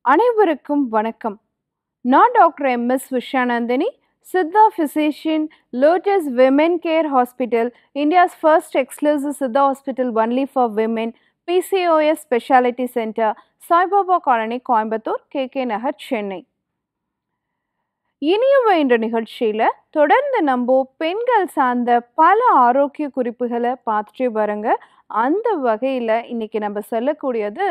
அனைவருக்கும் வணக்கம் நான் doctor M S Vishanandhini Siddha physician lotus women care hospital India's first exclusive Siddha hospital only for women P C O S specialty centre Saibaba colony Coimbatore K K Nagar Chennai இனியவை என்ற நிகழ்ச்சியில் தொடர்ந்து நம்ம பெண்கள் சார்ந்த பல ஆரோக்கிய குறிப்புகளை பார்த்துட்டே வரங்க அந்த வகையில் இன்னைக்கு நம்ம சொல்லக்கூடியது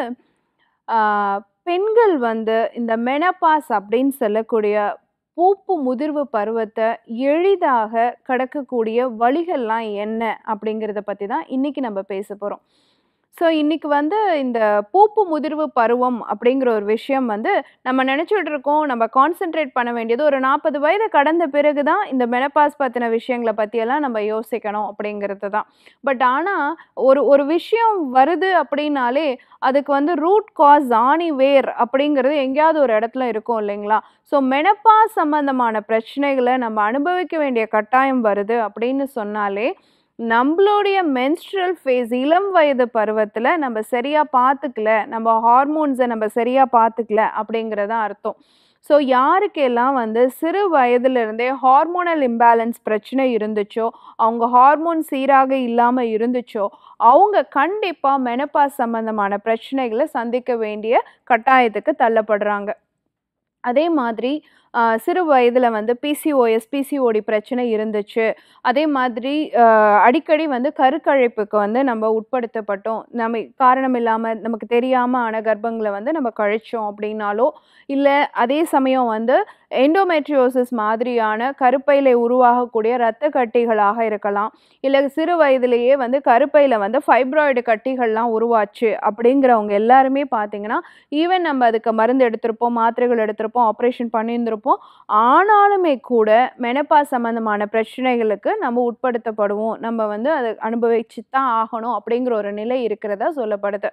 ஆஹ், பெண்கள் வந்து இந்த மெனபாஸ் அப்படின்னு சொல்லக்கூடிய பூப்பு முதிர்வு பருவத்தை எளிதாக கடக்கக்கூடிய வழிகள்லாம் என்ன அப்படிங்கிறத பற்றி தான் இன்னைக்கு நம்ம பேச போகிறோம் ஸோ இன்னைக்கு வந்து இந்த பூப்பு முதிர்வு பருவம் அப்படிங்கிற ஒரு விஷயம் வந்து நம்ம நினச்சிட்டு இருக்கோம் நம்ம கான்சென்ட்ரேட் பண்ண வேண்டியது ஒரு நாற்பது வயது கடந்த பிறகு தான் இந்த மெனபாஸ் பற்றின விஷயங்களை பற்றியெல்லாம் நம்ம யோசிக்கணும் அப்படிங்கிறது தான் பட் ஆனால் ஒரு ஒரு விஷயம் வருது அப்படின்னாலே அதுக்கு வந்து ரூட் காஸ் ஆணி வேர் அப்படிங்கிறது எங்கேயாவது ஒரு இடத்துல இருக்கும் இல்லைங்களா ஸோ மெனப்பாஸ் சம்பந்தமான பிரச்சனைகளை நம்ம அனுபவிக்க வேண்டிய கட்டாயம் வருது அப்படின்னு சொன்னாலே நம்மளுடைய menstrual ஃபேஸ் இளம் வயது பருவத்தில் நம்ம சரியாக பார்த்துக்கல நம்ம ஹார்மோன்ஸை நம்ம சரியாக பார்த்துக்கல அப்படிங்கிறதான் அர்த்தம் ஸோ யாருக்கெல்லாம் வந்து சிறு வயதிலிருந்தே ஹார்மோனல் இம்பேலன்ஸ் பிரச்சனை இருந்துச்சோ அவங்க ஹார்மோன் சீராக இல்லாமல் இருந்துச்சோ அவங்க கண்டிப்பாக மெனப்பாஸ் சம்பந்தமான பிரச்சனைகளை சந்திக்க வேண்டிய கட்டாயத்துக்கு தள்ளப்படுறாங்க அதே மாதிரி ஆஹ், சிறு வயதில் வந்து பிசிஓஎஸ் பிசிஓடி பிரச்சனை இருந்துச்சு அதே மாதிரி ஆஹ், அடிக்கடி வந்து கருக்கழைப்புக்கு வந்து நம்ம உட்படுத்தப்பட்டோம் நம்ம காரணம் இல்லாமல் நமக்கு தெரியாமல் ஆன கர்ப்பங்களை வந்து நம்ம கழிச்சோம் அப்படின்னாலோ இல்லை அதே சமயம் வந்து எண்டோமெட்ரியோசிஸ் மாதிரியான கருப்பையில் உருவாகக்கூடிய இரத்த கட்டிகளாக இருக்கலாம் இல்லை சிறு வயதிலேயே வந்து கருப்பையில் வந்து ஃபைப்ராய்டு கட்டிகள்லாம் உருவாச்சு அப்படிங்கிறவங்க எல்லாருமே பார்த்தீங்கன்னா ஈவன் நம்ம அதுக்கு மருந்து எடுத்திருப்போம் மாத்திரைகள் எடுத்திருப்போம் ஆப்ரேஷன் பண்ணியிருந்திருப்போம் ஆனாலுமே கூட மெனப்பாஸ் சம்மந்தமான பிரச்சனைகளுக்கு நம்ம உட்படுத்தப்படுவோம் நம்ம வந்து அதை அனுபவிச்சு தான் ஆகணும் அப்படிங்கிற ஒரு நிலை இருக்கிறதா சொல்லப்படுது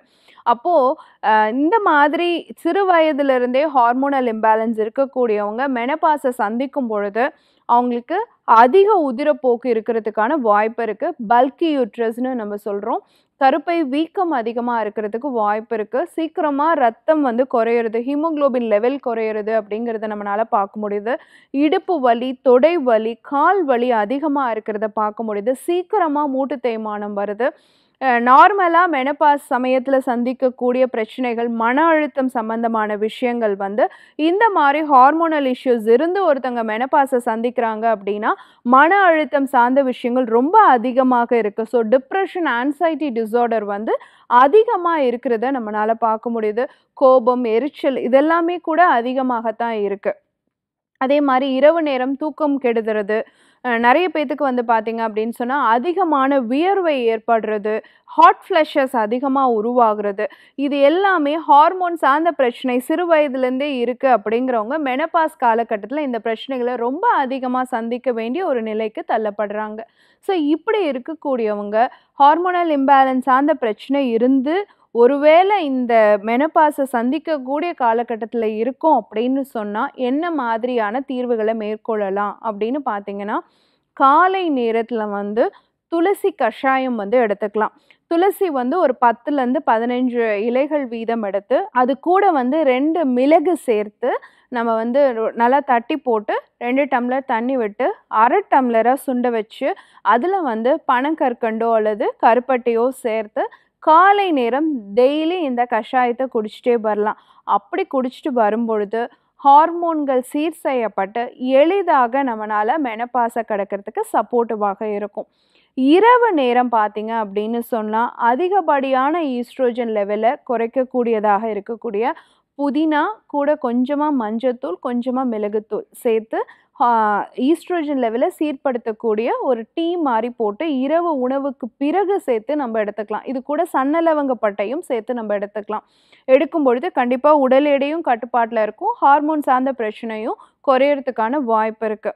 அப்போது இந்த மாதிரி சிறு வயதிலிருந்தே ஹார்மோனல் இம்பேலன்ஸ் இருக்கக்கூடியவங்க மெனப்பாஸை சந்திக்கும் பொழுது அவங்களுக்கு அதிக உதிரப்போக்கு இருக்கிறதுக்கான வாய்ப்பு இருக்குது பல்கி யூட்ரஸ்னு நம்ம சொல்கிறோம் கருப்பை வீக்கம் அதிகமாக இருக்கிறதுக்கு வாய்ப்பு இருக்குது சீக்கிரமாக ரத்தம் வந்து குறையிறது ஹீமோகுளோபின் லெவல் குறையிறது அப்படிங்கிறத நம்மளால பார்க்க முடியுது இடுப்பு வலி தொடை வலி கால் வலி அதிகமாக இருக்கிறத பார்க்க முடியுது சீக்கிரமாக மூட்டு தேய்மானம் வருது நார்மலாக மெனப்பாஸ் சமயத்தில் சந்திக்கக்கூடிய பிரச்சனைகள் மன அழுத்தம் சம்பந்தமான விஷயங்கள் வந்து இந்த மாதிரி ஹார்மோனல் இஷ்யூஸ் இருந்து ஒருத்தங்க மெனப்பாஸை சந்திக்கிறாங்க அப்படின்னா மன அழுத்தம் சார்ந்த விஷயங்கள் ரொம்ப அதிகமாக இருக்குது ஸோ டிப்ரெஷன் ஆன்சைட்டி டிஸார்டர் வந்து அதிகமாக இருக்கிறத நம்மளால பார்க்க முடியுது கோபம் எரிச்சல் இதெல்லாமே கூட அதிகமாகத்தான் இருக்குது அதே மாதிரி இரவு நேரம் தூக்கம் கெடுதுறது அஹ் நிறைய பேத்துக்கு வந்து பார்த்தீங்க அப்படின்னு சொன்னால் அதிகமான வியர்வை ஏற்படுறது ஹாட் ஃப்ளஷஸ் அதிகமாக உருவாகிறது இது எல்லாமே ஹார்மோன் சார்ந்த பிரச்சனை சிறு வயதுலேருந்தே இருக்குது அப்படிங்கிறவங்க மெனபாஸ் காலகட்டத்தில் இந்த பிரச்சனைகளை ரொம்ப அதிகமாக சந்திக்க வேண்டிய ஒரு நிலைக்கு தள்ளப்படுறாங்க ஸோ இப்படி இருக்கக்கூடியவங்க ஹார்மோனல் இம்பேலன்ஸ் சார்ந்த பிரச்சனை இருந்து ஒருவேளை இந்த மெனப்பாஸை சந்திக்கக்கூடிய காலகட்டத்தில் இருக்கோம் அப்படின்னு சொன்னால் என்ன மாதிரியான தீர்வுகளை மேற்கொள்ளலாம் அப்படின்னு பார்த்தீங்கன்னா காலை நேரத்தில் வந்து துளசி கஷாயம் வந்து எடுத்துக்கலாம் துளசி வந்து ஒரு பத்துலேருந்து பதினஞ்சு இலைகள் வீதம் எடுத்து அது கூட வந்து ரெண்டு மிளகு சேர்த்து நம்ம வந்து ரொ- நல்லா தட்டி போட்டு ரெண்டு டம்ளர் தண்ணி விட்டு அரை டம்ளராக சுண்ட வச்சு அதில் வந்து பனங்கற்கண்டோ அல்லது கருப்பட்டையோ சேர்த்து காலை நேரம் டெய்லி இந்த கஷாயத்தை குடிச்சிட்டே வரலாம் அப்படி குடிச்சிட்டு வரும்பொழுது ஹார்மோன்கள் சீர் செய்யப்பட்டு எளிதாக நம்மளால் மெனப்பாசை கடக்கிறதுக்கு சப்போர்ட்டிவாக இருக்கும் இரவு நேரம் பார்த்தீங்க அப்படின்னு சொன்னால் அதிகப்படியான ஈஸ்ட்ரோஜன் லெவலை குறைக்கக்கூடியதாக இருக்கக்கூடிய புதினா கூட கொஞ்சமாக மஞ்சத்தூள் கொஞ்சமாக மிளகுத்தூள் சேர்த்து ஈஸ்ட்ரோஜன் லெவலை சீர்படுத்தக்கூடிய ஒரு டீ மாதிரி போட்டு இரவு உணவுக்கு பிறகு சேர்த்து நம்ம எடுத்துக்கலாம் இது கூட சன்னலவங்க பட்டையும் சேர்த்து நம்ம எடுத்துக்கலாம் எடுக்கும் பொழுது கண்டிப்பாக உடல் எடையும் கட்டுப்பாட்டில் இருக்கும் ஹார்மோன் சார்ந்த பிரச்சனையும் குறையறதுக்கான வாய்ப்பு இருக்குது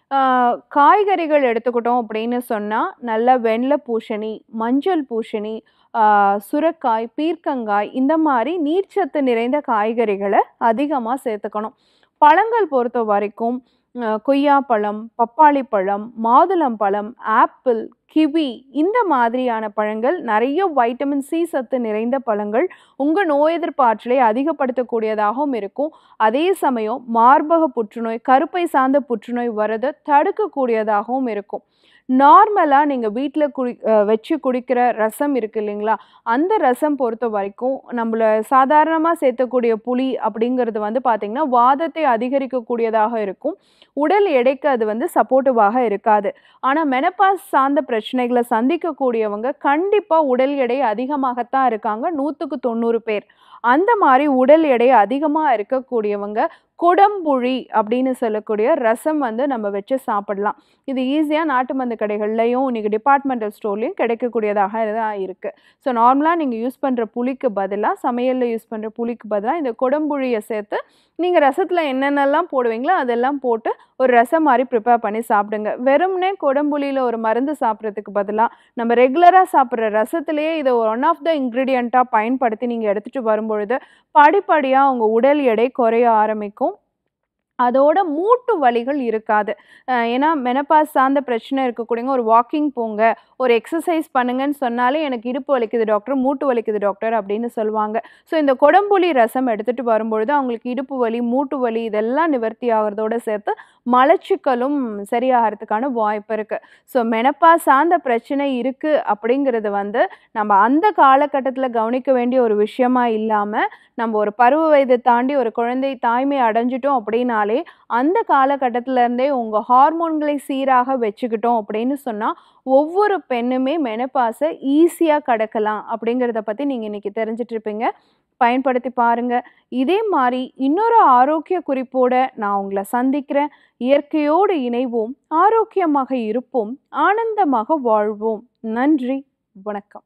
காய்கறிகள் எடுத்துக்கிட்டோம் அப்படின்னு சொன்னால் நல்ல வெள்ளை பூசணி மஞ்சள் பூசணி ஆஹ் சுரைக்காய் பீர்க்கங்காய் இந்த மாதிரி நீர்ச்சத்து நிறைந்த காய்கறிகளை அதிகமாக சேர்த்துக்கணும் பழங்கள் பொறுத்த வரைக்கும் அஹ், கொய்யாப்பழம் பப்பாளி பழம் மாதுளம்பழம் ஆப்பிள் கிவி இந்த மாதிரியான பழங்கள் நிறைய வைட்டமின் சி சத்து நிறைந்த பழங்கள் உங்கள் நோய் எதிர்ப்பு ஆற்றலை அதிகப்படுத்தக்கூடியதாகவும் இருக்கும் அதே சமயம் மார்பக புற்றுநோய் கருப்பை சார்ந்த புற்றுநோய் வரதை தடுக்கக்கூடியதாகவும் இருக்கும் நார்மலாக நீங்கள் வீட்டில் குடி அஹ் வச்சு குடிக்கிற ரசம் இருக்கு இல்லைங்களா அந்த ரசம் பொறுத்த வரைக்கும் நம்மள சாதாரணமாக சேர்த்தக்கூடிய புளி அப்படிங்கிறது வந்து பார்த்திங்கன்னா வாதத்தை அதிகரிக்கக்கூடியதாக இருக்கும் உடல் எடைக்கு அது வந்து சப்போர்ட்டிவாக இருக்காது ஆனால் மெனப்பாஸ் சார்ந்த பிரச்சனைகளை சந்திக்கக்கூடியவங்க கண்டிப்பாக உடல் எடை அதிகமாகத்தான் இருக்காங்க நூற்றுக்கு தொண்ணூறு பேர் அந்த மாதிரி உடல் எடை அதிகமாக இருக்கக்கூடியவங்க குடம்புழி அப்படின்னு சொல்லக்கூடிய ரசம் வந்து நம்ம வச்சு சாப்பிடலாம் இது ஈஸியாக நாட்டு மருந்து கடைகள்லையும் இன்றைக்கி டிபார்ட்மெண்டல் ஸ்டோர்லேயும் கிடைக்கக்கூடியதாக தான் இருக்குது ஸோ நார்மலாக நீங்கள் யூஸ் பண்ணுற புளிக்கு பதிலாக சமையலில் யூஸ் பண்ணுற புளிக்கு பதிலாக இந்த குடம்புழியை சேர்த்து நீங்கள் ரசத்தில் என்னென்னலாம் போடுவீங்களோ அதெல்லாம் போட்டு ஒரு ரசம் மாதிரி ப்ரிப்பேர் பண்ணி சாப்பிடுங்க வெறும்னே குடம்புளியில் ஒரு மருந்து சாப்பிட்றதுக்கு பதிலாக நம்ம ரெகுலராக சாப்பிட்ற ரசத்திலேயே இதை ஒன் ஆஃப் த இன்க்ரீடியண்ட்டாக பயன்படுத்தி நீங்கள் எடுத்துகிட்டு வரும்பொழுது படிப்படியாக உங்கள் உடல் எடை குறைய ஆரம்பிக்கும் அதோட மூட்டு வலிகள் இருக்காது அஹ் ஏன்னா மெனப்பாஸ் சார்ந்த பிரச்சனை இருக்கக்கூடியவங்க ஒரு வாக்கிங் போங்க ஒரு எக்ஸசைஸ் பண்ணுங்கன்னு சொன்னாலே எனக்கு இடுப்பு வலிக்குது டாக்டர் மூட்டு வலிக்குது டாக்டர் அப்படின்னு சொல்லுவாங்க ஸோ இந்த கொடம்புளி ரசம் எடுத்துகிட்டு வரும்பொழுது அவங்களுக்கு இடுப்பு வலி மூட்டு வலி இதெல்லாம் நிவர்த்தி ஆகிறதோட சேர்த்து மலச்சிக்கலும் சரியாகிறதுக்கான வாய்ப்பு இருக்குது ஸோ மெனப்பாஸ் சார்ந்த பிரச்சனை இருக்குது அப்படிங்கிறது வந்து நம்ம அந்த காலகட்டத்தில் கவனிக்க வேண்டிய ஒரு விஷயமா இல்லாமல் நம்ம ஒரு பருவ வயதை தாண்டி ஒரு குழந்தை தாய்மை அடைஞ்சிட்டோம் அப்படின்னாலே அந்த காலகட்டத்துல இருந்தே உங்கள் ஹார்மோன்களை சீராக வச்சுக்கிட்டோம் அப்படின்னு சொன்னால் ஒவ்வொரு பெண்ணுமே மெனப்பாஸை ஈஸியாக கடக்கலாம் அப்படிங்கிறத பற்றி நீங்கள் இன்றைக்கி தெரிஞ்சிட்டு இருப்பீங்க பயன்படுத்தி பாருங்க இதே மாதிரி இன்னொரு ஆரோக்கிய குறிப்போட நான் உங்களை சந்திக்கிறேன் இயற்கையோடு இணைவோம் ஆரோக்கியமாக இருப்போம் ஆனந்தமாக வாழ்வோம் நன்றி வணக்கம்